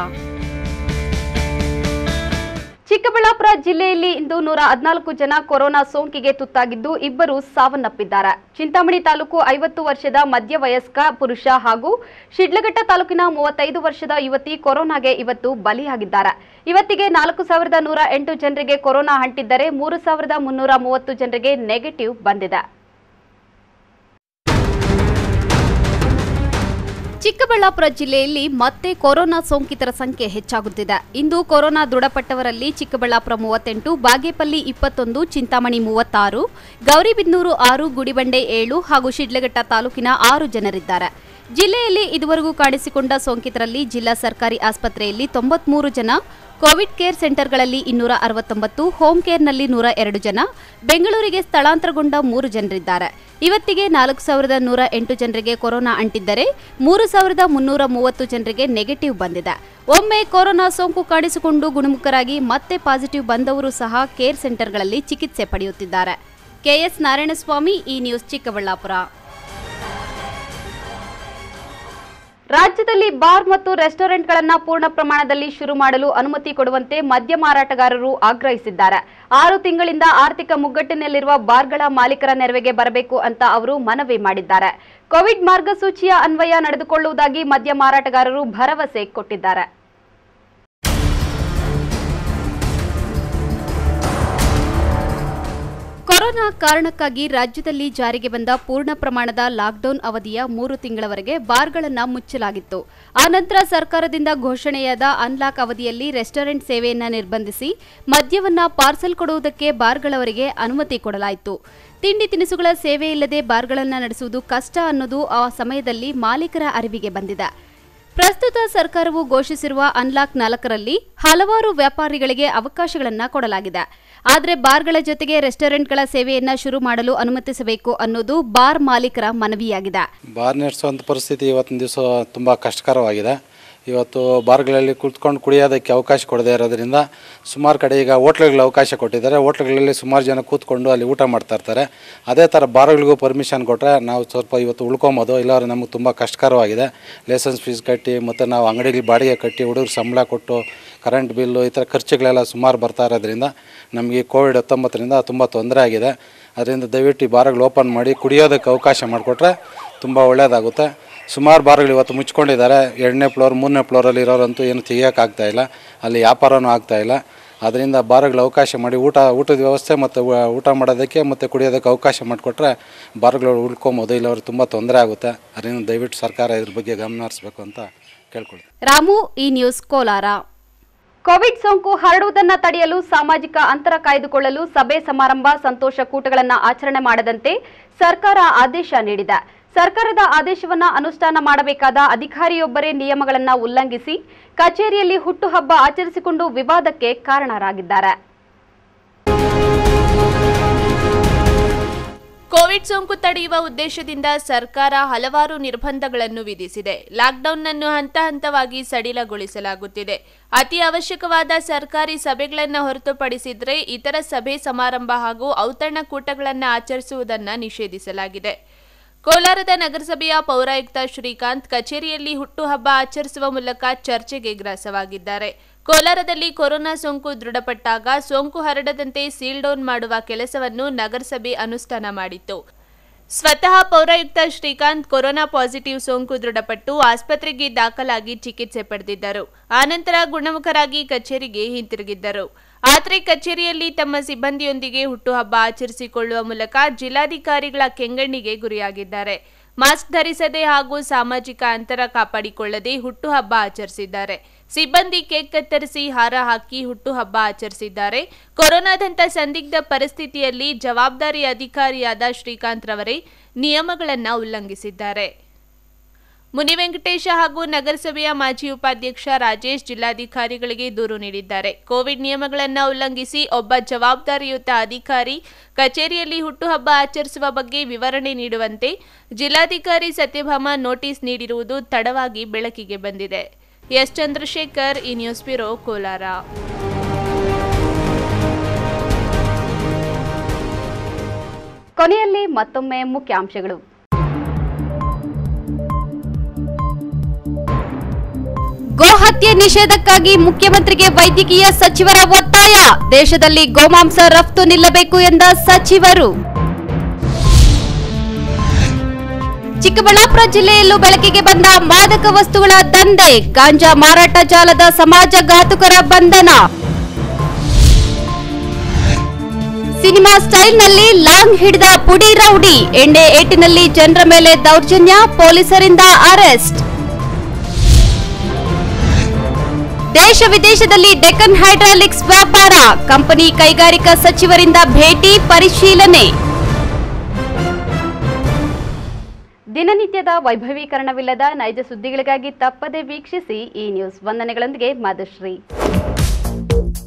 ಚಿಕ್ಕಬಳ್ಳಾಪುರ ಜಿಲ್ಲೆಯಲ್ಲಿ ಇಂದು ನೂರ ಹದಿನಾಲ್ಕು ಜನ ಕೊರೋನಾ ಸೋಂಕಿಗೆ ತುತ್ತಾಗಿದ್ದು ಇಬ್ಬರು ಸಾವನ್ನಪ್ಪಿದ್ದಾರೆ ಚಿಂತಾಮಣಿ ತಾಲೂಕು ಐವತ್ತು ವರ್ಷದ ಮಧ್ಯವಯಸ್ಕ ಪುರುಷ ಹಾಗೂ ಶಿಡ್ಲಘಟ್ಟ ತಾಲೂಕಿನ ಮೂವತ್ತೈದು ವರ್ಷದ ಯುವತಿ ಕೊರೋನಾಗೆ ಇವತ್ತು ಬಲಿಯಾಗಿದ್ದಾರೆ ಇವತ್ತಿಗೆ ನಾಲ್ಕು ಸಾವಿರದ ನೂರ ಎಂಟು ಜನರಿಗೆ ಕೊರೋನಾ ಅಂಟಿದ್ದರೆ ಮೂರು ಸಾವಿರದ ಮುನ್ನೂರ ಮೂವತ್ತು ಜನರಿಗೆ ನೆಗೆಟಿವ್ ಬಂದಿದೆ ಚಿಕ್ಕಬಳ್ಳಾಪುರ ಜಿಲ್ಲೆಯಲ್ಲಿ ಮತ್ತೆ ಕೊರೋನಾ ಸೋಂಕಿತರ ಸಂಖ್ಯೆ ಹೆಚ್ಚಾಗುತ್ತಿದೆ ಇಂದು ಕೊರೋನಾ ದೃಢಪಟ್ಟವರಲ್ಲಿ ಚಿಕ್ಕಬಳ್ಳಾಪುರ ಮೂವತ್ತೆಂಟು ಬಾಗೇಪಲ್ಲಿ ಇಪ್ಪತ್ತೊಂದು ಚಿಂತಾಮಣಿ ಮೂವತ್ತಾರು ಗೌರಿಬಿದನೂರು ಆರು ಗುಡಿಬಂಡೆ ಏಳು ಹಾಗೂ ಶಿಡ್ಲಘಟ್ಟ ತಾಲೂಕಿನ ಆರು ಜನರಿದ್ದಾರೆ ಜಿಲ್ಲೆಯಲ್ಲಿ ಇದುವರೆಗೂ ಕಾಣಿಸಿಕೊಂಡ ಸೋಂಕಿತರಲ್ಲಿ ಜಿಲ್ಲಾ ಸರ್ಕಾರಿ ಆಸ್ಪತ್ರೆಯಲ್ಲಿ ತೊಂಬತ್ಮೂರು ಜನ ಕೋವಿಡ್ ಕೇರ್ ಸೆಂಟರ್ಗಳಲ್ಲಿ ಇನ್ನೂರ ಅರವತ್ತೊಂಬತ್ತು ಹೋಮ್ ಕೇರ್ನಲ್ಲಿ ನೂರ ಎರಡು ಜನ ಬೆಂಗಳೂರಿಗೆ ಸ್ಥಳಾಂತರಗೊಂಡ ಮೂರು ಜನರಿದ್ದಾರೆ ಇವತ್ತಿಗೆ ನಾಲ್ಕು ಸಾವಿರದ ನೂರ ಎಂಟು ಜನರಿಗೆ ಕೊರೋನಾ ಅಂಟಿದ್ದರೆ ಮೂರು ಸಾವಿರದ ಮುನ್ನೂರ ಮೂವತ್ತು ಜನರಿಗೆ ನೆಗೆಟಿವ್ ಬಂದಿದೆ ಒಮ್ಮೆ ಕೊರೋನಾ ಸೋಂಕು ಕಾಣಿಸಿಕೊಂಡು ಗುಣಮುಖರಾಗಿ ಮತ್ತೆ ಪಾಸಿಟಿವ್ ಬಂದವರು ಸಹ ಕೇರ್ ಸೆಂಟರ್ಗಳಲ್ಲಿ ಚಿಕಿತ್ಸೆ ಪಡೆಯುತ್ತಿದ್ದಾರೆ ಕೆಎಸ್ ನಾರಾಯಣಸ್ವಾಮಿ ಈ ನ್ಯೂಸ್ ಚಿಕ್ಕಬಳ್ಳಾಪುರ ರಾಜ್ಯದಲ್ಲಿ ಬಾರ್ ಮತ್ತು ರೆಸ್ಟೋರೆಂಟ್ಗಳನ್ನು ಪೂರ್ಣ ಪ್ರಮಾಣದಲ್ಲಿ ಶುರು ಮಾಡಲು ಅನುಮತಿ ಕೊಡುವಂತೆ ಮದ್ಯ ಮಾರಾಟಗಾರರು ಆಗ್ರಹಿಸಿದ್ದಾರೆ ಆರು ತಿಂಗಳಿಂದ ಆರ್ಥಿಕ ಮುಗ್ಗಟ್ಟಿನಲ್ಲಿರುವ ಬಾರ್ಗಳ ಮಾಲೀಕರ ನೆರವಿಗೆ ಬರಬೇಕು ಅಂತ ಅವರು ಮನವಿ ಮಾಡಿದ್ದಾರೆ ಕೋವಿಡ್ ಮಾರ್ಗಸೂಚಿಯ ಅನ್ವಯ ನಡೆದುಕೊಳ್ಳುವುದಾಗಿ ಮದ್ಯ ಮಾರಾಟಗಾರರು ಭರವಸೆ ಕೊಟ್ಟಿದ್ದಾರೆ ಕೊರೋನಾ ಕಾರಣಕ್ಕಾಗಿ ರಾಜ್ಯದಲ್ಲಿ ಜಾರಿಗೆ ಬಂದ ಪೂರ್ಣ ಪ್ರಮಾಣದ ಲಾಕ್ಡೌನ್ ಅವಧಿಯ ಮೂರು ತಿಂಗಳವರೆಗೆ ಬಾರ್ಗಳನ್ನು ಮುಚ್ಚಲಾಗಿತ್ತು ಆನಂತರ ಸರ್ಕಾರದಿಂದ ಘೋಷಣೆಯಾದ ಅನ್ಲಾಕ್ ಅವಧಿಯಲ್ಲಿ ರೆಸ್ಟೋರೆಂಟ್ ಸೇವೆಯನ್ನ ನಿರ್ಬಂಧಿಸಿ ಮದ್ಯವನ್ನ ಪಾರ್ಸೆಲ್ ಕೊಡುವುದಕ್ಕೆ ಬಾರ್ಗಳವರಿಗೆ ಅನುಮತಿ ಕೊಡಲಾಯಿತು ತಿಂಡಿ ತಿನಿಸುಗಳ ಸೇವೆ ಇಲ್ಲದೆ ಬಾರ್ಗಳನ್ನು ನಡೆಸುವುದು ಕಷ್ಟ ಅನ್ನೋದು ಆ ಸಮಯದಲ್ಲಿ ಮಾಲೀಕರ ಅರಿವಿಗೆ ಬಂದಿದೆ ಪ್ರಸ್ತುತ ಸರ್ಕಾರವು ಘೋಷಿಸಿರುವ ಅನ್ಲಾಕ್ ನಾಲ್ಕರಲ್ಲಿ ಹಲವಾರು ವ್ಯಾಪಾರಿಗಳಿಗೆ ಅವಕಾಶಗಳನ್ನ ಕೊಡಲಾಗಿದೆ ಆದರೆ ಬಾರ್ಗಳ ಜೊತೆಗೆ ರೆಸ್ಟೋರೆಂಟ್ಗಳ ಸೇವೆಯನ್ನ ಶುರು ಮಾಡಲು ಅನುಮತಿಸಬೇಕು ಅನ್ನೋದು ಬಾರ್ ಮಾಲೀಕರ ಮನವಿಯಾಗಿದೆ ಬಾರ್ ನಡೆಸುವಂಥ ಪರಿಸ್ಥಿತಿ ಇವತ್ತಿನ ದಿವಸ ತುಂಬ ಕಷ್ಟಕರವಾಗಿದೆ ಇವತ್ತು ಬಾರ್ಗಳಲ್ಲಿ ಕುಳಿತುಕೊಂಡು ಕುಡಿಯೋದಕ್ಕೆ ಅವಕಾಶ ಕೊಡದೇ ಇರೋದ್ರಿಂದ ಸುಮಾರು ಕಡೆ ಈಗ ಹೋಟ್ಲುಗಳಿಗೆ ಅವಕಾಶ ಕೊಟ್ಟಿದ್ದಾರೆ ಹೋಟ್ಲುಗಳಲ್ಲಿ ಸುಮಾರು ಜನ ಕೂತ್ಕೊಂಡು ಅಲ್ಲಿ ಊಟ ಮಾಡ್ತಾ ಇರ್ತಾರೆ ಅದೇ ಥರ ಬಾರ್ಗಳಿಗೂ ಪರ್ಮಿಷನ್ ಕೊಟ್ಟರೆ ನಾವು ಸ್ವಲ್ಪ ಇವತ್ತು ಉಳ್ಕೊಬೋದು ಇಲ್ಲಾಂದ್ರೆ ನಮಗೆ ತುಂಬ ಕಷ್ಟಕರವಾಗಿದೆ ಲೈಸೆನ್ಸ್ ಫೀಸ್ ಕಟ್ಟಿ ಮತ್ತು ನಾವು ಅಂಗಡಿಗೆ ಬಾಡಿಗೆ ಕಟ್ಟಿ ಹುಡುಗರು ಸಂಬಳ ಕೊಟ್ಟು ಕರೆಂಟ್ ಬಿಲ್ಲು ಈ ಥರ ಖರ್ಚುಗಳೆಲ್ಲ ಸುಮಾರು ಬರ್ತಾ ಇರೋದ್ರಿಂದ ನಮಗೆ ಕೋವಿಡ್ ಹತ್ತೊಂಬತ್ತರಿಂದ ತುಂಬ ತೊಂದರೆ ಆಗಿದೆ ಅದರಿಂದ ದಯವಿಟ್ಟು ಈ ಬಾರ್ಗಳು ಓಪನ್ ಮಾಡಿ ಕುಡಿಯೋದಕ್ಕೆ ಅವಕಾಶ ಮಾಡಿಕೊಟ್ರೆ ತುಂಬ ಒಳ್ಳೆಯದಾಗುತ್ತೆ ಸುಮಾರು ಬಾರ್ಗಳು ಇವತ್ತು ಮುಚ್ಕೊಂಡಿದ್ದಾರೆ ಎರಡನೇ ಫ್ಲೋರ್ ಮೂರನೇ ಫ್ಲೋರಲ್ಲಿ ಇರೋರಂತೂ ಏನು ತೆಗಿಯೋಕ್ಕಾಗ್ತಾ ಇಲ್ಲ ಅಲ್ಲಿ ವ್ಯಾಪಾರನೂ ಆಗ್ತಾ ಇಲ್ಲ ಅದರಿಂದ ಬಾರ್ಗಳು ಅವಕಾಶ ಮಾಡಿ ಊಟ ಊಟದ ವ್ಯವಸ್ಥೆ ಮತ್ತು ಊ- ಊಟ ಮಾಡೋದಕ್ಕೆ ಮತ್ತು ಕುಡಿಯೋದಕ್ಕೆ ಅವಕಾಶ ಮಾಡಿಕೊಟ್ರೆ ಬಾರ್ಗಳು ಉಳ್ಕೊಬೋದು ಇಲ್ಲವ್ರು ತುಂಬ ತೊಂದರೆ ಆಗುತ್ತೆ ಅದರಿಂದ ದಯವಿಟ್ಟು ಸರ್ಕಾರ ಇದ್ರ ಬಗ್ಗೆ ಗಮನ ಹರಿಸ್ಬೇಕು ಅಂತ ಕೇಳ್ಕೊಳ್ತೀನಿ ರಾಮು ಈ ನ್ಯೂಸ್ ಕೋಲಾರ ಕೋವಿಡ್ ಸೋಂಕು ಹರಡುವುದನ್ನ ತಡೆಯಲು ಸಾಮಾಜಿಕ ಅಂತರ ಕಾಯ್ದುಕೊಳ್ಳಲು ಸಭೆ ಸಮಾರಂಭ ಸಂತೋಷ ಕೂಟಗಳನ್ನು ಆಚರಣೆ ಮಾಡದಂತೆ ಸರ್ಕಾರ ಆದೇಶ ನೀಡಿದೆ ಸರ್ಕಾರದ ಆದೇಶವನ್ನ ಅನುಷ್ಠಾನ ಮಾಡಬೇಕಾದ ಅಧಿಕಾರಿಯೊಬ್ಬರೇ ನಿಯಮಗಳನ್ನ ಉಲ್ಲಂಘಿಸಿ ಕಚೇರಿಯಲ್ಲಿ ಹುಟ್ಟುಹಬ್ಬ ಆಚರಿಸಿಕೊಂಡು ವಿವಾದಕ್ಕೆ ಕಾರಣರಾಗಿದ್ದಾರೆ ಕೋವಿಡ್ ಸೋಂಕು ತಡೆಯುವ ಉದ್ದೇಶದಿಂದ ಸರ್ಕಾರ ಹಲವಾರು ನಿರ್ಬಂಧಗಳನ್ನು ವಿಧಿಸಿದೆ ಲಾಕ್ಡೌನ್ನನ್ನು ಹಂತ ಹಂತವಾಗಿ ಸಡಿಲಗೊಳಿಸಲಾಗುತ್ತಿದೆ ಅತಿ ಅವಶ್ಯಕವಾದ ಸರ್ಕಾರಿ ಸಭೆಗಳನ್ನು ಹೊರತುಪಡಿಸಿದ್ರೆ ಇತರ ಸಭೆ ಸಮಾರಂಭ ಹಾಗೂ ಔತಣಕೂಟಗಳನ್ನು ಆಚರಿಸುವುದನ್ನು ನಿಷೇಧಿಸಲಾಗಿದೆ ಕೋಲಾರದ ನಗರಸಭೆಯ ಪೌರಾಯುಕ್ತ ಶ್ರೀಕಾಂತ್ ಕಚೇರಿಯಲ್ಲಿ ಹುಟ್ಟುಹಬ್ಬ ಆಚರಿಸುವ ಮೂಲಕ ಚರ್ಚೆಗೆ ಗ್ರಾಸವಾಗಿದ್ದಾರೆ ಕೋಲಾರದಲ್ಲಿ ಕೊರೋನಾ ಸೋಂಕು ದೃಢಪಟ್ಟಾಗ ಸೋಂಕು ಹರಡದಂತೆ ಸೀಲ್ ಡೌನ್ ಮಾಡುವ ಕೆಲಸವನ್ನು ನಗರಸಭೆ ಅನುಷ್ಠಾನ ಮಾಡಿತ್ತು ಸ್ವತಃ ಪೌರಾಯುಕ್ತ ಶ್ರೀಕಾಂತ್ ಕೊರೋನಾ ಪಾಸಿಟಿವ್ ಸೋಂಕು ದೃಢಪಟ್ಟು ಆಸ್ಪತ್ರೆಗೆ ದಾಖಲಾಗಿ ಚಿಕಿತ್ಸೆ ಪಡೆದಿದ್ದರು ಆನಂತರ ಗುಣಮುಖರಾಗಿ ಕಚೇರಿಗೆ ಹಿಂತಿರುಗಿದ್ದರು ಆದರೆ ಕಚೇರಿಯಲ್ಲಿ ತಮ್ಮ ಸಿಬ್ಬಂದಿಯೊಂದಿಗೆ ಹುಟ್ಟುಹಬ್ಬ ಆಚರಿಸಿಕೊಳ್ಳುವ ಮೂಲಕ ಜಿಲ್ಲಾಧಿಕಾರಿಗಳ ಕೆಂಗಣ್ಣಿಗೆ ಗುರಿಯಾಗಿದ್ದಾರೆ ಮಾಸ್ಕ್ ಧರಿಸದೆ ಹಾಗೂ ಸಾಮಾಜಿಕ ಅಂತರ ಕಾಪಾಡಿಕೊಳ್ಳದೆ ಹುಟ್ಟುಹಬ್ಬ ಆಚರಿಸಿದ್ದಾರೆ ಸಿಬ್ಬಂದಿ ಕೇಕ್ ಕತ್ತರಿಸಿ ಹಾರ ಹಾಕಿ ಹುಟ್ಟುಹಬ್ಬ ಆಚರಿಸಿದ್ದಾರೆ ಕೊರೋನಾದಂಥ ಸಂದಿಗ್ಧ ಪರಿಸ್ಥಿತಿಯಲ್ಲಿ ಜವಾಬ್ದಾರಿ ಅಧಿಕಾರಿಯಾದ ಶ್ರೀಕಾಂತ್ ರವರೇ ನಿಯಮಗಳನ್ನು ಉಲ್ಲಂಘಿಸಿದ್ದಾರೆ ಮುನಿವೆಂಕಟೇಶ ಹಾಗೂ ನಗರಸಭೆಯ ಮಾಜಿ ಉಪಾಧ್ಯಕ್ಷ ರಾಜೇಶ್ ಜಿಲ್ಲಾಧಿಕಾರಿಗಳಿಗೆ ದೂರು ನೀಡಿದ್ದಾರೆ ಕೋವಿಡ್ ನಿಯಮಗಳನ್ನು ಉಲ್ಲಂಘಿಸಿ ಒಬ್ಬ ಜವಾಬ್ದಾರಿಯುತ ಅಧಿಕಾರಿ ಕಚೇರಿಯಲ್ಲಿ ಹುಟ್ಟುಹಬ್ಬ ಆಚರಿಸುವ ಬಗ್ಗೆ ವಿವರಣೆ ನೀಡುವಂತೆ ಜಿಲ್ಲಾಧಿಕಾರಿ ಸತ್ಯಭಾಮ ನೋಟಿಸ್ ನೀಡಿರುವುದು ತಡವಾಗಿ ಬೆಳಕಿಗೆ ಬಂದಿದೆ ಎಸ್ ಚಂದ್ರಶೇಖರ್ ಈ ನ್ಯೂಸ್ ಬ್ಯೂರೋ ಕೋಲಾರ ಕೊನೆಯಲ್ಲಿ ಮತ್ತೊಮ್ಮೆ ಮುಖ್ಯಾಂಶಗಳು ಗೋಹತ್ಯೆ ನಿಷೇಧಕ್ಕಾಗಿ ಮುಖ್ಯಮಂತ್ರಿಗೆ ವೈದ್ಯಕೀಯ ಸಚಿವರ ಒತ್ತಾಯ ದೇಶದಲ್ಲಿ ಗೋಮಾಂಸ ರಫ್ತು ನಿಲ್ಲಬೇಕು ಎಂದ ಸಚಿವರು ಚಿಕ್ಕಬಳ್ಳಾಪುರ ಜಿಲ್ಲೆಯಲ್ಲೂ ಬೆಳಕಿಗೆ ಬಂದ ಮಾದಕ ವಸ್ತುಗಳ ದಂಧೆ ಗಾಂಜಾ ಮಾರಾಟ ಜಾಲದ ಸಮಾಜಘಾತುಕರ ಬಂಧನ ಸಿನಿಮಾ ಸ್ಟೈಲ್ನಲ್ಲಿ ಲಾಂಗ್ ಹಿಡಿದ ಪುಡಿ ರೌಡಿ ಎಣ್ಣೆ ಏಟಿನಲ್ಲಿ ಜನರ ಮೇಲೆ ದೌರ್ಜನ್ಯ ಪೊಲೀಸರಿಂದ ಅರೆಸ್ಟ್ ದೇಶ ವಿದೇಶದಲ್ಲಿ ಡೆಕ್ಕನ್ ಹೈಡ್ರಾಲಿಕ್ಸ್ ವ್ಯಾಪಾರ ಕಂಪನಿ ಕೈಗಾರಿಕಾ ಸಚಿವರಿಂದ ಭೇಟಿ ಪರಿಶೀಲನೆ ದಿನನಿತ್ಯದ ವೈಭವೀಕರಣವಿಲ್ಲದ ನೈಜ ಸುದ್ದಿಗಳಿಗಾಗಿ ತಪ್ಪದೆ ವೀಕ್ಷಿಸಿ ಈ ನ್ಯೂಸ್ ವಂದನೆಗಳೊಂದಿಗೆ ಮಧುಶ್ರೀ